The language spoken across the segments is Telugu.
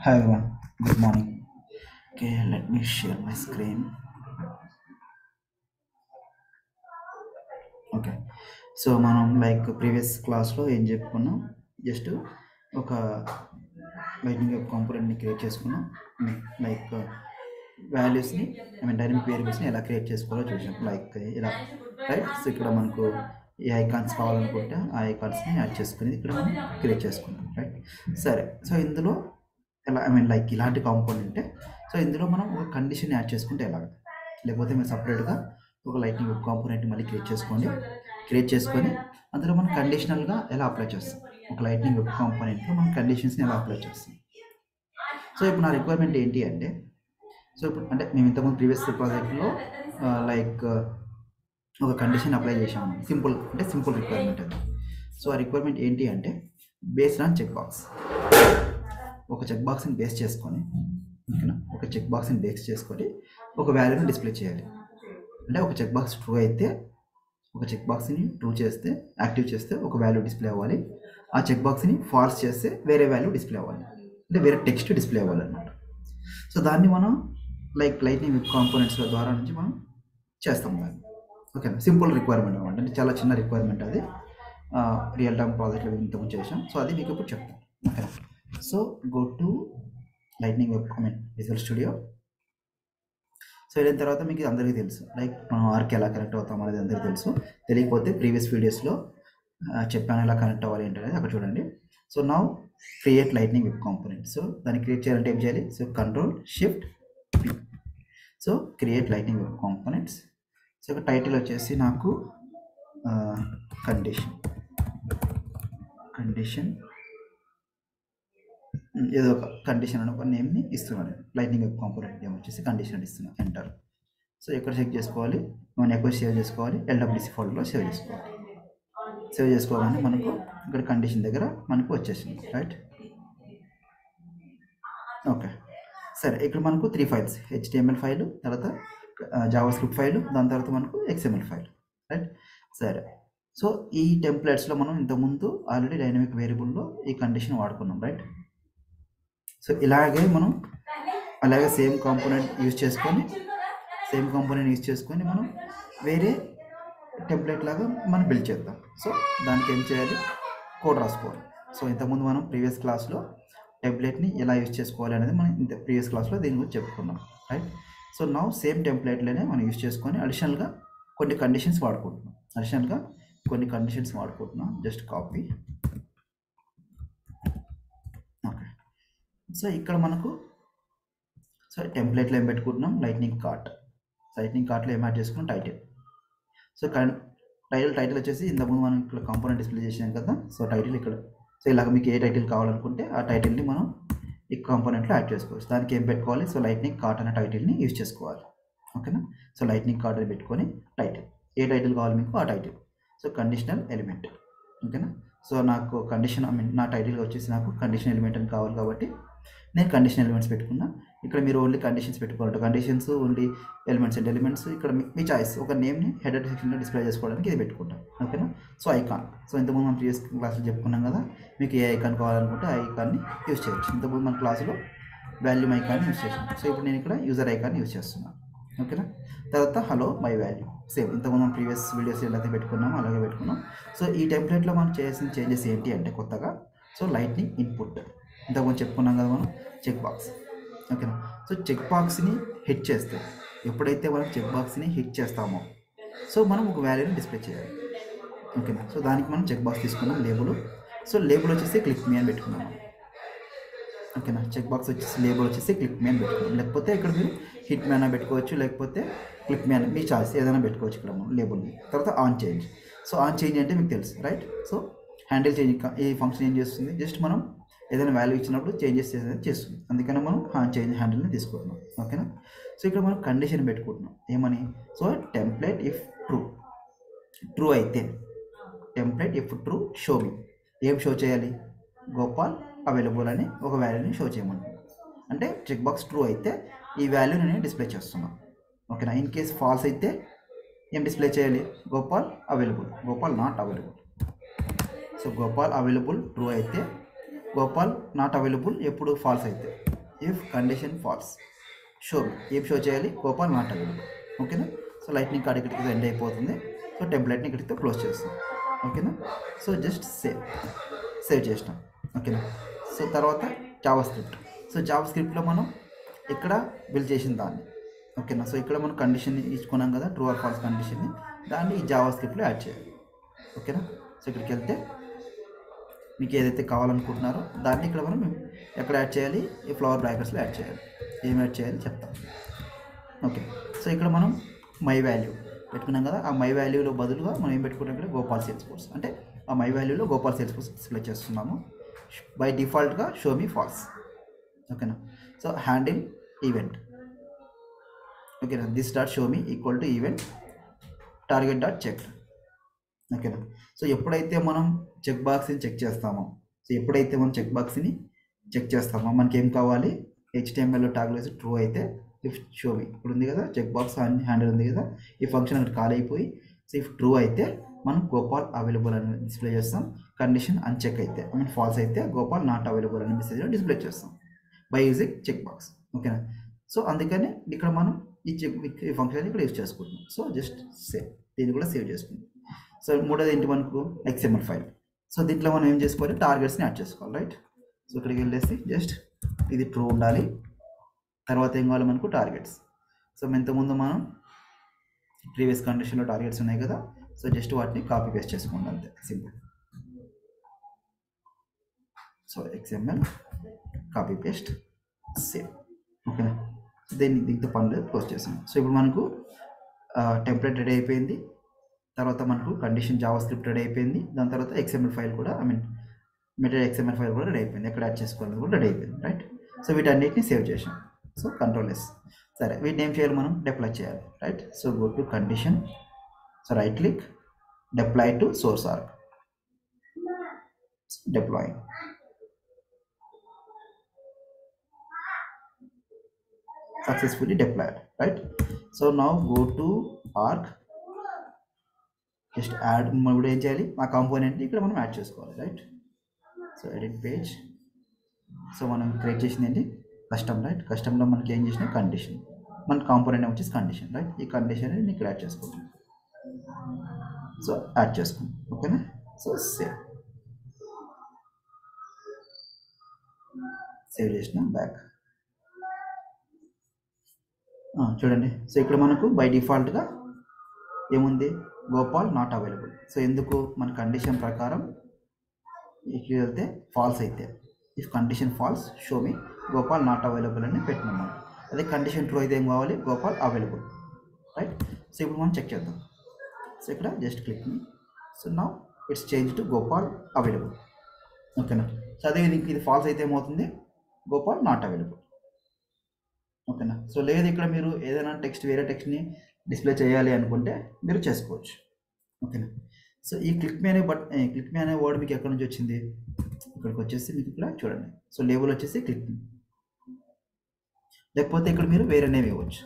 Hi everyone, good morning. Okay, let me share my screen. Okay so మనం లైక్ ప్రీవియస్ క్లాస్లో ఏం చెప్పుకున్నాం జస్ట్ ఒక లైటింగ్ వెబ్ కాంపోనెంట్ని క్రియేట్ చేసుకున్నాం లైక్ వాల్యూస్ని ఐ మీన్ డైనమిక్ వేరియబుల్స్ని ఎలా క్రియేట్ చేసుకోవాలో చూసాం లైక్ ఇలా రైట్ సో ఇక్కడ మనకు ఏ ఐకాన్స్ కావాలనుకుంటే ఆ ఐకాన్స్ని యాడ్ చేసుకుని ఇక్కడ మనం క్రియేట్ చేసుకున్నాం రైట్ సరే సో ఇందులో ఎలా ఐ మీన్ లైక్ ఇలాంటి కాంపోనెంటే సో ఇందులో మనం ఒక కండిషన్ యాడ్ చేసుకుంటే ఎలాగ లేకపోతే మీరు సపరేట్గా ఒక లైటింగ్ వెబ్ కాంపోనెంట్ మళ్ళీ క్రియేట్ చేసుకోండి క్రియేట్ చేసుకొని అందులో మనం కండిషనల్గా ఎలా అప్లై చేస్తాం ఒక లైటింగ్ వెబ్ కాంపోనెంట్లో మనం కండిషన్స్ని ఎలా అప్లై చేస్తాం సో ఇప్పుడు నా రిక్వైర్మెంట్ ఏంటి అంటే సో ఇప్పుడు అంటే మేము ఇంతకుముందు ప్రీవియస్ ప్రాజెక్ట్లో లైక్ ఒక కండిషన్ అప్లై చేసాము సింపుల్ అంటే సింపుల్ రిక్వైర్మెంట్ అది సో ఆ రిక్వైర్మెంట్ ఏంటి అంటే బేస్డ్ ఆన్ చెక్ బాక్స్ ఒక చెక్ బాక్స్ని బేస్ చేసుకొని ఓకేనా ఒక చెక్ బాక్స్ని బేస్ చేసుకొని ఒక వాల్యూని డిస్ప్లే చేయాలి అంటే ఒక చెక్ బాక్స్ ట్రూ అయితే ఒక చెక్ బాక్స్ని ట్రూ చేస్తే యాక్టివ్ చేస్తే ఒక వాల్యూ డిస్ప్లే అవ్వాలి ఆ చెక్ బాక్స్ని ఫాల్స్ చేస్తే వేరే వాల్యూ డిస్ప్లే అవ్వాలి అంటే వేరే టెక్స్ట్ డిస్ప్లే అవ్వాలి అనమాట సో దాన్ని మనం లైక్ లైట్నింగ్ వెబ్ కాంపోనెంట్స్ల ద్వారా నుంచి మనం చేస్తాం దాన్ని ఓకేనా సింపుల్ రిక్వైర్మెంట్ అనమాట అంటే చాలా చిన్న రిక్వైర్మెంట్ అది రియల్ టైమ్ ప్రాజెక్ట్లో ఇంతకుముందు చేసాం సో అది మీకు ఇప్పుడు చెప్తాను okay so go to lightning web I mean visual studio so వెళ్ళిన తర్వాత మీకు ఇది అందరికీ తెలుసు లైక్ మనం ఆర్కి ఎలా కనెక్ట్ అవుతాం అనేది అందరికీ తెలుసు తెలియకపోతే ప్రీవియస్ వీడియోస్లో చెప్పాను ఎలా కనెక్ట్ అవ్వాలి ఏంటనేది అక్కడ చూడండి so now create lightning web component so దాన్ని క్రియేట్ చేయాలంటే ఏం చేయాలి so control shift P so create lightning web components so ఇక్కడ టైటిల్ వచ్చేసి నాకు కండిషన్ కండిషన్ ఏదో ఒక కండిషన్ అని ఒక నేమ్ని ఇస్తున్నాను లైటింగ్ వెబ్ కాంపోనెంట్ నేమ్ వచ్చేసి కండిషన్ అని ఇస్తున్నాను ఎంటర్ సో ఎక్కడ చెక్ చేసుకోవాలి మనం ఎక్కువ సేవ్ చేసుకోవాలి ఎల్డబ్ల్యూసి ఫోల్డర్లో సేవ్ చేసుకోవాలి సేవ్ చేసుకోగానే మనకు ఇక్కడ కండిషన్ దగ్గర మనకు వచ్చేసింది రైట్ ఓకే సరే ఇక్కడ మనకు త్రీ ఫైల్స్ హెచ్టిఎంఎల్ ఫైల్ తర్వాత జావా స్క్రిప్ట్ ఫైల్ దాని తర్వాత మనకు ఎక్స్ఎంఎల్ ఫైల్ రైట్ సరే సో ఈ టెంప్లెట్స్లో మనం ఇంతకుముందు ఆల్రెడీ డైనమిక్ వేరియబుల్లో ఈ కండిషన్ వాడుకున్నాం రైట్ సో ఇలాగే మనం అలాగే సేమ్ కాంపోనెంట్ యూజ్ చేసుకొని సేమ్ కాంపోనెంట్ యూజ్ చేసుకొని మనం వేరే టెంప్లెట్ లాగా మనం బిల్డ్ చేద్దాం సో దానికి ఏం చేయాలి కోడ్ రాసుకోవాలి సో ఇంతకుముందు మనం ప్రీవియస్ క్లాస్లో టెంప్లెట్ని ఎలా యూజ్ చేసుకోవాలి అనేది మనం ఇంత ప్రీవియస్ క్లాస్లో దీని గురించి చెప్పుకున్నాం రైట్ సో నౌ సేమ్ టెంప్లెట్లోనే మనం యూజ్ చేసుకొని అడిషనల్గా కొన్ని కండిషన్స్ వాడుకుంటున్నాం అడిషనల్గా కొన్ని కండిషన్స్ వాడుకుంటున్నాం జస్ట్ కాపీ ఓకే సో ఇక్కడ మనకు సో టెంప్లెట్లో ఏం పెట్టుకుంటున్నాం లైట్నింగ్ కార్ట్ లైట్నింగ్ కార్ట్లో ఏం యాడ్ చేసుకున్నాం టైటిల్ సో టైటిల్ టైటిల్ వచ్చేసి ఇంతకుముందు మనం ఇక్కడ కాంపోనెంట్ డిస్ప్లే చేసాం కదా సో టైటిల్ ఇక్కడ సో ఇలాగ మీకు ఏ టైటిల్ కావాలనుకుంటే ఆ టైటిల్ని మనం ఈ కాంపోనెంట్లో యాడ్ చేసుకోవచ్చు దానికి ఏం పెట్టుకోవాలి సో లైట్నింగ్ కార్ట్ అనే టైటిల్ని యూజ్ చేసుకోవాలి ఓకేనా సో లైట్నింగ్ కార్ట్ అని పెట్టుకొని టైటిల్ ఏ టైటిల్ కావాలి మీకు ఆ టైటిల్ సో కండిషనల్ ఎలిమెంట్ ఓకేనా సో నాకు కండిషన్ ఐ మీన్ నా టైటిల్ వచ్చేసి నాకు కండిషన్ ఎలిమెంట్ అని కావాలి కాబట్టి నేను కండిషన్ ఎలిమెంట్స్ పెట్టుకున్నా ఇక్కడ మీరు ఓన్లీ కండిషన్స్ పెట్టుకోవాలంటే conditions only elements and elements ఇక్కడ మీ చాయిస్ ఒక నేమ్ని హెడర్ సెక్షన్లో డిస్ప్లే చేసుకోవడానికి ఇది పెట్టుకుంటాం ఓకేనా సో ఐకాన్ సో ఇంతకుముందు మనం ప్రీవియస్ క్లాస్లో చెప్పుకున్నాం కదా మీకు ఏ ఐకాన్ కావాలనుకుంటే ఆ ఐకాన్ని యూజ్ చేయొచ్చు ఇంతకుముందు మన క్లాసులో వాల్యూమ్ ఐకాన్ని యూజ్ చేసాం సో ఇప్పుడు నేను ఇక్కడ యూజర్ ఐకాన్ని యూజ్ చేస్తున్నాను ఓకేనా తర్వాత హలో మై వాల్యూ సేమ్ ఇంతకుముందు మనం ప్రీవియస్ వీడియోస్ ఎలా పెట్టుకున్నామో అలాగే పెట్టుకున్నాం సో ఈ టెంప్లెట్లో మనం చేసిన చేంజెస్ ఏంటి అంటే కొత్తగా సో లైట్నింగ్ ఇన్పుట్ ఇంతకుముందు చెప్పుకున్నాం కదా మనం చెక్ బాక్స్ ఓకేనా సో చెక్ బాక్స్ని హిట్ చేస్తే ఎప్పుడైతే మనం చెక్ బాక్స్ని హిట్ చేస్తామో సో మనం ఒక వాల్యూని డిస్ప్లే చేయాలి ఓకేనా సో దానికి మనం చెక్ బాక్స్ తీసుకున్నాం లేబుల్ సో లేబుల్ వచ్చేసి క్లిక్ మీ అని పెట్టుకున్నాం ఓకేనా చెక్ బాక్స్ వచ్చేసి లేబుల్ వచ్చేసి క్లిక్ మీ అని పెట్టుకున్నాం లేకపోతే ఇక్కడ మీరు హిట్ మ్యాన్ పెట్టుకోవచ్చు లేకపోతే క్లిక్ మ్యాన్ మీ చాయిస్ ఏదైనా పెట్టుకోవచ్చు ఇక్కడ మనం లేబుల్ని తర్వాత on change so on change అంటే మీకు తెలుసు రైట్ సో హ్యాండిల్ చేంజ్ ఈ ఫంక్షన్ ఏం చేస్తుంది జస్ట్ మనం ఏదైనా వాల్యూ ఇచ్చినప్పుడు చేంజెస్ చేసేది చేస్తుంది అందుకని మనం హాన్ చేంజ్ హ్యాండిల్ని తీసుకుంటున్నాం ఓకేనా సో ఇక్కడ మనం కండిషన్ పెట్టుకుంటున్నాం ఏమని so template if true true అయితే template if true show me ఏం షో చేయాలి గోపాల్ అవైలబుల్ అని ఒక వాల్యూని షో చేయమంటున్నాం అంటే చెక్ బాక్స్ ట్రూ అయితే ఈ వాల్యూని నేను డిస్ప్లే చేస్తున్నాను ఓకేనా ఇన్ కేస్ ఫాల్స్ అయితే ఏం డిస్ప్లే చేయాలి Gopal available Gopal not available so Gopal available true అయితే గోపాల్ నాట్ అవైలబుల్ ఎప్పుడు ఫాల్స్ అయితే ఇఫ్ కండిషన్ ఫాల్స్ షో ఏం షో చేయాలి గోపాల్ నాట్ అవైలబుల్ ఓకేనా సో లైట్నింగ్ కార్డ్ ఇక్కడికి ఎండ్ అయిపోతుంది సో టెంప్లెట్ని ఇక్కడితో క్లోజ్ చేస్తాం ఓకేనా సో జస్ట్ సేవ్ సేవ్ చేసినాం ఓకేనా సో తర్వాత జావా స్క్రిప్ట్ సో జావా స్క్రిప్ట్లో మనం ఇక్కడ బిల్డ్ చేసిన దాన్ని ఓకేనా సో ఇక్కడ మనం కండిషన్ ఇచ్చుకున్నాం కదా ట్రూ ఆర్ ఫాల్స్ కండిషన్ని దాన్ని ఈ జావా స్క్రిప్ట్లో యాడ్ చేయాలి ఓకేనా సో ఇక్కడికి వెళ్తే మీకు ఏదైతే కావాలనుకుంటున్నారో దాన్ని ఇక్కడ మనం ఎక్కడ యాడ్ చేయాలి ఈ ఫ్లవర్ బ్రాకెట్స్లో యాడ్ చేయాలి ఏం యాడ్ చేయాలి చెప్తాం ఓకే సో ఇక్కడ మనం మై వాల్యూ పెట్టుకున్నాం కదా ఆ మై వాల్యూలో బదులుగా మనం ఏం పెట్టుకున్నాం ఇక్కడ గోపాల్ సేల్స్ ఫోర్స్ అంటే ఆ మై వాల్యూలో గోపాల్ సేల్స్ ఫోర్స్ డిస్ప్లే చేస్తున్నాము బై డిఫాల్ట్గా షో మీ ఫాల్స్ ఓకేనా సో హ్యాండిల్ ఈవెంట్ ఓకేనా this dot show me equal to event target dot check ఓకేనా సో ఎప్పుడైతే మనం చెక్ బాక్స్ని చెక్ చేస్తామో సో ఎప్పుడైతే మనం చెక్ బాక్స్ని చెక్ చేస్తామో మనకి ఏం కావాలి హెచ్టిఎంఎల్లో ట్యాగ్ వేసి ట్రూ అయితే ఇఫ్ షో మీ ఇప్పుడు ఉంది కదా చెక్ బాక్స్ హ్యాండిల్ ఉంది కదా ఈ ఫంక్షన్ అక్కడ కాల్ అయిపోయి సో ఇఫ్ ట్రూ అయితే మనం గోపాల్ అవైలబుల్ అని డిస్ప్లే చేస్తాం కండిషన్ అన్చెక్ అయితే ఐ మీన్ ఫాల్స్ అయితే గోపాల్ నాట్ అవైలబుల్ అని మెసేజ్ డిస్ప్లే చేస్తాం బై యూజింగ్ చెక్ బాక్స్ ఓకేనా సో అందుకని ఇక్కడ మనం ఈ చెక్ ఈ ఫంక్షన్ ఇక్కడ యూజ్ చేసుకుంటున్నాం సో జస్ట్ సేవ్ దీన్ని కూడా సేవ్ చేసుకుంటాం సో మూడోది ఏంటి మనకు ఎక్స్ఎంఎల్ ఫైల్ సో దీంట్లో మనం ఏం చేసుకోవాలి టార్గెట్స్ని యాడ్ చేసుకోవాలి రైట్ సో ఇక్కడికి వెళ్ళేసి జస్ట్ ఇది ట్రూ ఉండాలి తర్వాత ఏం కావాలి మనకు టార్గెట్స్ సో ఇంతకుముందు మనం ప్రీవియస్ కండిషన్లో టార్గెట్స్ ఉన్నాయి కదా సో జస్ట్ వాటిని కాపీ పేస్ట్ చేసుకోండి అంతే simple so XML copy paste save ఓకేనా దీన్ని దీంతో పనులు క్లోజ్ చేసాం సో ఇప్పుడు మనకు టెంప్లెట్ రెడీ అయిపోయింది తర్వాత మనకు కండిషన్ జావా స్క్రిప్ట్ రెడీ అయిపోయింది దాని తర్వాత ఎక్స్ఎంఎల్ ఫైల్ కూడా I mean material XML file కూడా రెడీ అయిపోయింది ఎక్కడ యాడ్ చేసుకోవాలని కూడా రెడీ అయిపోయింది రైట్ సో వీటన్నిటిని సేవ్ చేసాం సో కంట్రోల్ ఎస్ సరే వీటిని ఏం చేయాలి మనం డిప్లాయ్ చేయాలి right so go to condition so right click deploy to source org deploying successfully deployed right so now go to arc just add మనం ఇప్పుడు ఏం చేయాలి ఆ కాంపోనెంట్ని ఇక్కడ మనం యాడ్ చేసుకోవాలి right so edit page so మనం క్రియేట్ చేసింది ఏంటి కస్టమ్ రైట్ కస్టమ్లో మనకి ఏం చేసిన కండిషన్ మన కాంపోనెంట్ వచ్చేసి కండిషన్ రైట్ ఈ కండిషన్ నేను ఇక్కడ యాడ్ చేసుకుంటాం సో యాడ్ చేసుకుంటాం ఓకేనా సో సేవ్ సేవ్ చేసిన బ్యాక్ చూడండి సో ఇక్కడ మనకు బై డిఫాల్ట్గా ఏముంది గోపాల్ నాట్ అవైలబుల్ సో ఎందుకు మన కండిషన్ ప్రకారం ఇక్కడ వెళ్తే ఫాల్స్ అయితే if condition false show me Gopal not available అని పెట్టినాం మనం అదే కండిషన్ ట్రూ అయితే ఏం కావాలి గోపాల్ అవైలబుల్ రైట్ సో ఇప్పుడు మనం చెక్ చేద్దాం సో ఇక్కడ జస్ట్ క్లిక్ మీ సో నా it's change to Gopal available ఓకేనా సో అదే ఇది ఇది ఫాల్స్ అయితే ఏమవుతుంది గోపాల్ నాట్ అవైలబుల్ ఓకేనా సో లేదు ఇక్కడ మీరు ఏదైనా టెక్స్ట్ వేరే టెక్స్ట్ని డిస్ప్లే చేయాలి అనుకుంటే మీరు చేసుకోవచ్చు ఓకేనా సో ఈ క్లిక్ మీ అనే బట్ క్లిక్ మీ అనే వర్డ్ మీకు ఎక్కడి నుంచి వచ్చింది ఇక్కడికి వచ్చేసి మీకు ఇక్కడ చూడండి సో లేబుల్ వచ్చేసి క్లిక్ మీ లేకపోతే ఇక్కడ మీరు వేరే నేమ్ ఇవ్వచ్చు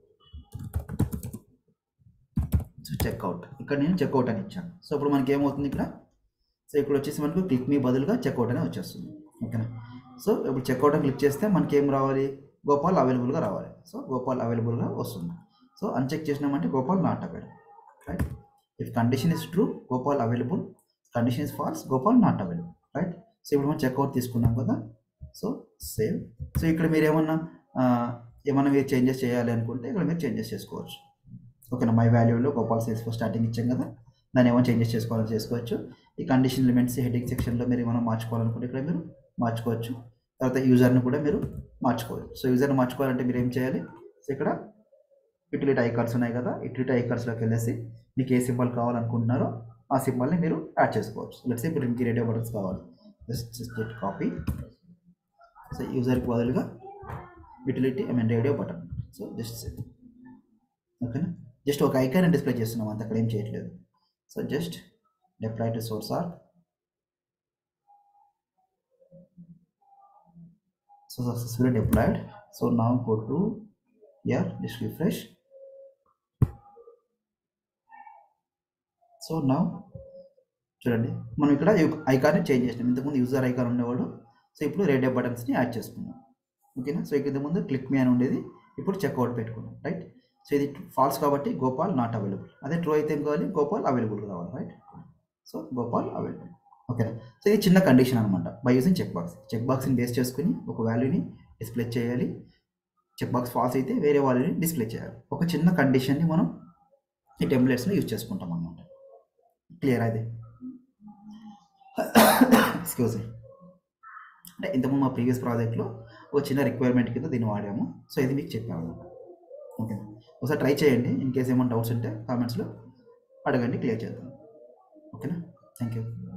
సో చెక్అవుట్ ఇక్కడ నేను చెక్అవుట్ అని ఇచ్చాను సో ఇప్పుడు మనకి ఏమవుతుంది ఇక్కడ సో ఇక్కడ వచ్చేసి మనకు క్లిక్ మీ బదులుగా చెక్అవుట్ అనే వచ్చేస్తుంది ఓకేనా సో ఇప్పుడు చెక్అవుట్ అని క్లిక్ చేస్తే మనకి ఏం రావాలి గోపాల్ అవైలబుల్గా రావాలి సో గోపాల్ అవైలబుల్గా వస్తుంది సో అన్చెక్ చేసినామంటే Gopal not available right if condition is true Gopal available condition is false Gopal not available right so ఇప్పుడు మనం చెక్అవుట్ తీసుకున్నాం కదా సో సేవ్ సో ఇక్కడ మీరు ఏమన్నా ఆ, ఏమన్నా మీరు చేంజెస్ చేయాలి అనుకుంటే ఇక్కడ మీరు చేంజెస్ చేసుకోవచ్చు ఓకేనా మై వాల్యూలో గోపాల్ సేల్స్ ఫోర్ స్టార్టింగ్ ఇచ్చాం కదా దాన్ని ఏమైనా చేంజెస్ చేసుకోవాలని చేసుకోవచ్చు ఈ కండిషన్ ఎలిమెంట్స్ హెడింగ్ సెక్షన్లో మీరు ఏమైనా మార్చుకోవాలనుకుంటే ఇక్కడ మీరు మార్చుకోవచ్చు తర్వాత యూజర్ని కూడా మీరు మార్చుకోవచ్చు సో యూజర్ని మార్చుకోవాలంటే మీరు ఏం చేయాలి సో ఇక్కడ యూటిలిటీ ఐకార్డ్స్ ఉన్నాయి కదా యూటిలిటీ ఐకార్డ్స్లోకి వెళ్ళేసి మీకు ఏ సింబల్ కావాలనుకుంటున్నారో ఆ సింబల్ని మీరు యాడ్ చేసుకోవచ్చు లెట్స్ ఇప్పుడు ఇంక రేడియో బటన్స్ కావాలి జస్ట్ జస్ట్ కాపీ సో యూజర్కి బదులుగా utility I mean radio button so just ఓకేనా జస్ట్ ఒక ఐకాన్ డిస్ప్లే చేస్తున్నాం అంత అక్కడ ఏం చేయట్లేదు so just deploy to source are so successfully deployed so now go to here just refresh so నా చూడండి మనం ఇక్కడ ఐకాన్ని చేంజ్ చేసినాం ఇంతకుముందు యూజర్ ఐకాన్ ఉండేవాడు సో ఇప్పుడు రేడియో బటన్స్ని యాడ్ చేసుకున్నాం ఓకేనా సో ఇక్కడ ముందు క్లిక్ మీ అని ఉండేది ఇప్పుడు చెక్అవుట్ పెట్టుకున్నాం రైట్ సో ఇది ఫాల్స్ కాబట్టి గోపాల్ నాట్ అవైలబుల్ అదే ట్రూ అయితే ఏం కావాలి గోపాల్ అవైలబుల్ రావాలి రైట్ సో గోపాల్ అవైలబుల్ ఓకేనా సో ఇది చిన్న కండిషన్ అనమాట by using check box check బాక్స్ని బేస్ చేసుకుని ఒక వాల్యూని డిస్ప్లే చేయాలి చెక్ బాక్స్ ఫాల్స్ అయితే వేరే వాల్యూని డిస్ప్లే చేయాలి ఒక చిన్న కండిషన్ని మనం ఈ టెంప్లెట్స్లో యూజ్ చేసుకుంటాం అన్నమాట క్లియర్ అది ఎక్స్క్యూజ్ మీ అంటే ఇంతకుముందు మా ప్రీవియస్ ప్రాజెక్ట్లో ఒక చిన్న రిక్వైర్మెంట్ కింద దీన్ని వాడాము సో ఇది మీకు చెప్పాము అనమాట ఓకే ఒకసారి ట్రై చేయండి ఇన్ కేస్ ఏమైనా డౌట్స్ ఉంటే కామెంట్స్లో అడగండి క్లియర్ చేద్దాం ఓకేనా థ్యాంక్ యూ